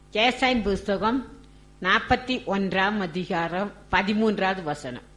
ஏசாயின் புஸ்தகம் நாற்பத்தி ஒன்றாம் அதிகாரம் பதிமூன்றாவது வசனம்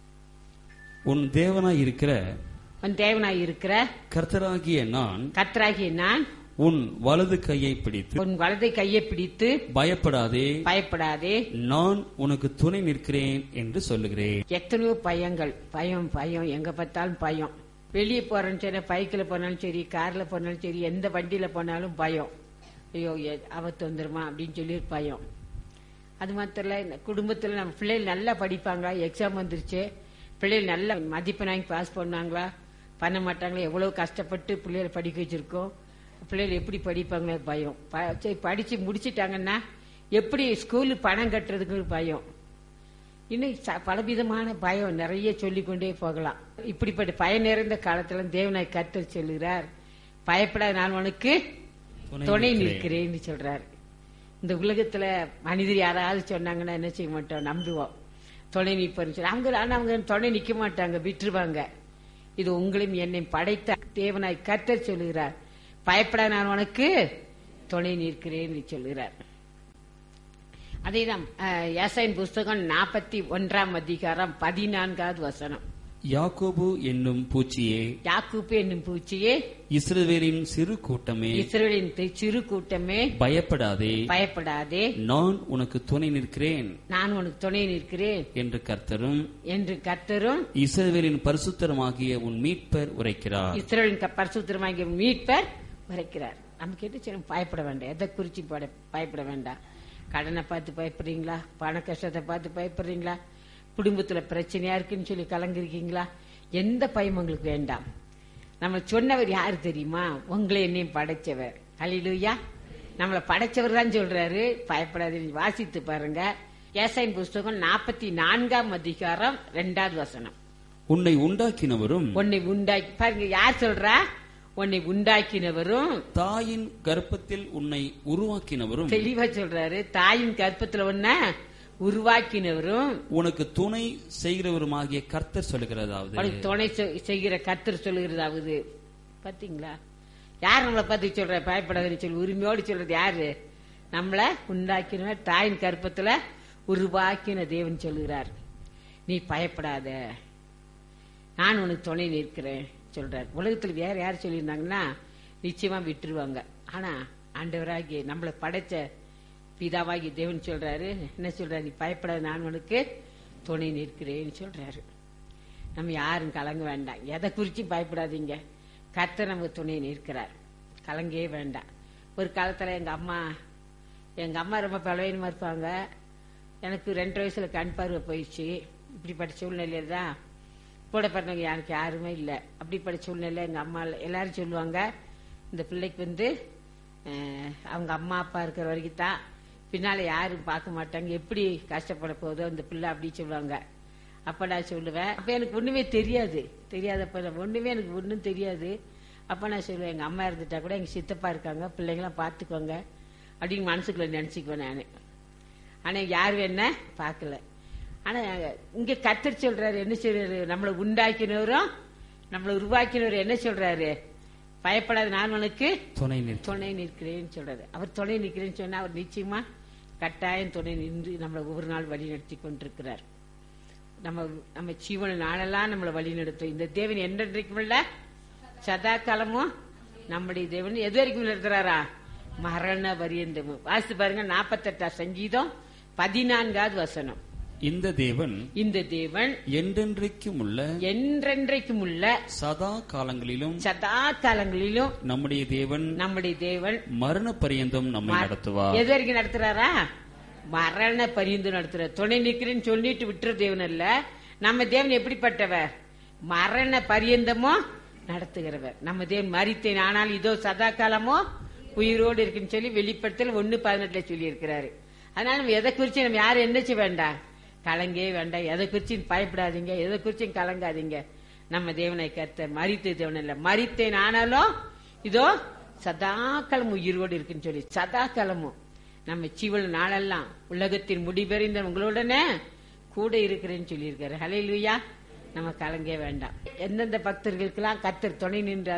உன் தேவனாய் இருக்கிற உன் தேவனாய் இருக்கிற கர்த்தராகிய நான் கத்ராகிய நான் உன் வலது கையை பிடித்து உன் வலதை கையை பிடித்து பயப்படாதே பயப்படாதே நான் உனக்கு துணை நிற்கிறேன் என்று சொல்லுகிறேன் எத்தனையோ பயங்கள் பயம் பயம் எங்க பார்த்தாலும் பயம் வெளியே போறேன்னு சரி பைக்கில் போனாலும் சரி கார்ல போனாலும் சரி எந்த வண்டியில போனாலும் பயம் ஐயோ எ- ஆபத்து வந்துருமா அப்படின்னு சொல்லி பயம் அது மாத்திரம் இல்ல, இந்த குடும்பத்துல நம்ம பிள்ளைகள் நல்லா படிப்பாங்களா எக்ஸாம் வந்துருச்சு பிள்ளைகள் நல்ல மதிப்பெண் வாங்கி பாஸ் பண்ணாங்களா பண்ண மாட்டாங்களா எவ்வளவு கஷ்டப்பட்டு பிள்ளைகளை படிக்க வச்சிருக்கோம் பிள்ளைகள் எப்படி படிப்பாங்களே பயம் ப- சரி படிச்சு முடிச்சிட்டாங்கன்னா எப்படி ஸ்கூலு பணம் கட்டுறதுக்கு ஒரு பயம் இன்னும் ச- பலவிதமான பயம் நிறைய சொல்லிக்கொண்டே போகலாம் இப்படிப்பட்ட பயம் நிறைந்த காலத்துல தேவனாய் கத்தர் சொல்லுகிறார் பயப்படாத நான் உனக்கு துணை துணை நிற்கிறேன். நிற்கிறேன்னு சொல்றாரு இந்த உலகத்துல மனிதர் யாராவது சொன்னாங்கன்னா என்ன செய்ய மாட்டோம் நம்புவோம் துணை நிற்பன்னு சொல்லி அவங்க ஆனா அவங்க துணை நிக்க மாட்டாங்க விட்டுருவாங்க இது உங்களையும் என்னை படைத்த தேவனாய் கத்தர் சொல்லுகிறார் பயப்படாத நான் உனக்கு துணை நிற்கிறேன்னு சொல்லுகிறார் அதேதான் அஹ், ஏசாயின் புஸ்தகம் நாற்பத்தி ஒன்றாம் அதிகாரம் பதினான்காவது வசனம் யாக்கோபு என்னும் பூச்சியே யாக்கூப்பு என்னும் பூச்சியே இஸ்ரவேலின் சிறு கூட்டமே இஸ்ரேலின் தி- சிறு கூட்டமே பயப்படாதே பயப்படாதே நான் உனக்கு துணை நிற்கிறேன் நான் உனக்கு துணை நிற்கிறேன் என்று கர்த்தரும் என்று கர்த்தரும் இஸ்ரவேலின் பரிசுத்தரமாகிய உன் மீட்பர் உரைக்கிறார் இஸ்ரேலின் க- பரிசுத்தமாகிய மீட்பர் வரைக்கிறார் நம்ம கேட்டு சரி பயப்பட வேண்டாம் எதை குறிச்சு பட- பயப்பட வேண்டாம் கடனை பார்த்து பயப்படுறீங்களா பண கஷ்டத்தை பார்த்து பயப்படுறீங்களா குடும்பத்துல பிரச்சனையா இருக்குன்னு சொல்லி கலங்கிருக்கீங்களா எந்த பயம் உங்களுக்கு வேண்டாம் நம்ம சொன்னவர் யாரு தெரியுமா உங்களை என்னையும் படைச்சவர் அலிலுயா நம்மளை படைச்சவர் தான் சொல்றாரு பயப்படாதீங்க வாசித்து பாருங்க ஏசாயின் புஸ்தகம் நாற்பத்தி நான்காம் அதிகாரம் ரெண்டாவது வசனம் உன்னை உண்டாக்கினவரும் உன்னை உண்டாக்கி பாருங்க யார் சொல்றா உன்னை உண்டாக்கினவரும் தாயின் கர்ப்பத்தில் உன்னை உருவாக்கினவரும் தெளிவா சொல்றாரு தாயின் கற்பத்துல ஒன்ன உருவாக்கினவரும் உனக்கு துணை செய்கிறவருமாகிய கர்த்தர் சொல்லுகிறதாவது உனக்கு துணை செ- செய்கிற கத்தர் சொல்லுகிறதாவது பாத்தீங்களா யார் நம்மளை பத்தி சொல்ற பயப்படாதுன்னு சொல்லி உரிமையோடு சொல்றது யாரு நம்மள உண்டாக்கினவர் தாயின் கற்பத்துல உருவாக்கின தேவன் சொல்லுகிறார் நீ பயப்படாத நான் உனக்கு துணை நிற்கிறேன் சொல்றார் உலகத்துல வேற யார் சொல்லியிருந்தாங்கன்னா நிச்சயமா விட்டுருவாங்க ஆனா ஆண்டவராகிய நம்மளை படைச்ச பிதாவாகிய தேவன் சொல்றாரு என்ன சொல்றாரு நீ பயப்படாத நான் உனக்கு துணை நிற்கிறேன்னு சொல்றாரு நம்ம யாரும் கலங்க வேண்டாம் எதை குறிச்சு பயப்படாதீங்க கர்த்தர் நமக்கு துணை நிற்கிறார் கலங்கவே வேண்டாம் ஒரு காலத்துல எங்க அம்மா எங்க அம்மா ரொம்ப பலவீனமா இருப்பாங்க எனக்கு ரெண்டு வயசுல கண் பார்வை போயிடுச்சு இப்படிப்பட்ட சூழ்நிலையில தான் கூட பிறந்தவங்க எனக்கு யாருமே இல்லை அப்படிப்பட்ட சூழ்நிலை எங்க அம்மா எல்லாரும் சொல்லுவாங்க இந்த பிள்ளைக்கு வந்து அஹ், அவங்க அம்மா அப்பா இருக்கிற வரைக்கும் தான் பின்னால யாரும் பார்க்க மாட்டாங்க எப்படி கஷ்டப்பட போதோ அந்த பிள்ளை அப்படி சொல்லுவாங்க அப்ப நான் சொல்லுவேன் அப்ப எனக்கு ஒண்ணுமே தெரியாது தெரியாதப்ப நான் ஒண்ணுமே எனக்கு ஒண்ணும் தெரியாது அப்ப நான் சொல்லுவேன் எங்க அம்மா இருந்துட்டா கூட எங்க சித்தப்பா இருக்காங்க பிள்ளைங்களாம் பாத்துக்கோங்க அப்படின்னு மனசுக்குள்ள நினைச்சுக்குவேன் நானு ஆனா யாரும் என்ன பார்க்கல ஆனா இங்க கத்தர் சொல்றாரு என்ன சொல்றாரு நம்மளை உண்டாக்கினவரும் நம்மளை உருவாக்கினவர் என்ன சொல்றாரு பயப்படாத நான் உனக்கு துணை நிற்க துணை நிற்கிறேன்னு சொல்றாரு அவர் துணை நிற்கிறேன்னு சொன்னா அவர் நிச்சயமா கட்டாயம் துணை நின்று நம்மளை ஒவ்வொரு நாள் வழி நடத்தி கொண்டிருக்கிறார் நம்ம நம்ம ஜீவன நாளெல்லாம் நம்மளை வழி நடத்தும் இந்த தேவன் என்றைக்கும் இல்ல சதா காலமும் நம்முடைய தேவன் எது வரைக்கும் நடத்துறாரா மரண பரியந்தமும் வாசித்து பாருங்க நாற்பத்தெட்டாம் சங்கீதம் பதினான்காவது வசனம் இந்த தேவன் இந்த தேவன் என்றென்றைக்கும் உள்ள என்றென்றைக்கும் உள்ள சதா காலங்களிலும் சதா காலங்களிலும் நம்முடைய தேவன் நம்முடைய தேவன் மரண பரியந்தம் நம்மை நடத்துவார் எது வரைக்கும் நடத்துறாரா மரண பரிந்து நடத்துறார் துணை நிக்கிறேன்னு சொல்லிட்டு விட்டுற தேவன் அல்ல நம்ம தேவன் எப்படிப்பட்டவர் மரண பரியந்தமோ நடத்துகிறவர் நம்ம தேவன் மறித்தேன் ஆனால் இதோ சதா காலமோ உயிரோடு இருக்குன்னு சொல்லி வெளிப்படுத்தல் ஒன்னு பதினெட்டுல சொல்லி இருக்கிறாரு அதனால நம்ம எதை குறிச்சு நம்ம யாரும் என்ன செய்ய வேண்டாம் கலங்கே வேண்டாம் எதை குறிச்சு பயப்படாதீங்க எதை குறிச்சும் கலங்காதீங்க நம்ம தேவனை கர்த்தர் மறித்த தேவன் இல்ல மறித்தேன் ஆனாலும் இதோ சதாக்காலம் உயிரோடு இருக்குன்னு சொல்லி சதாக்காலமும் நம்ம ஜீவன நாளெல்லாம் உலகத்தின் முடிபெறிந்த உங்களுடனே கூட இருக்கிறேன்னு சொல்லியிருக்காரு ஹலே நம்ம கலங்கே வேண்டாம் எந்தெந்த பக்தர்களுக்கெல்லாம் கத்தர் துணை நின்று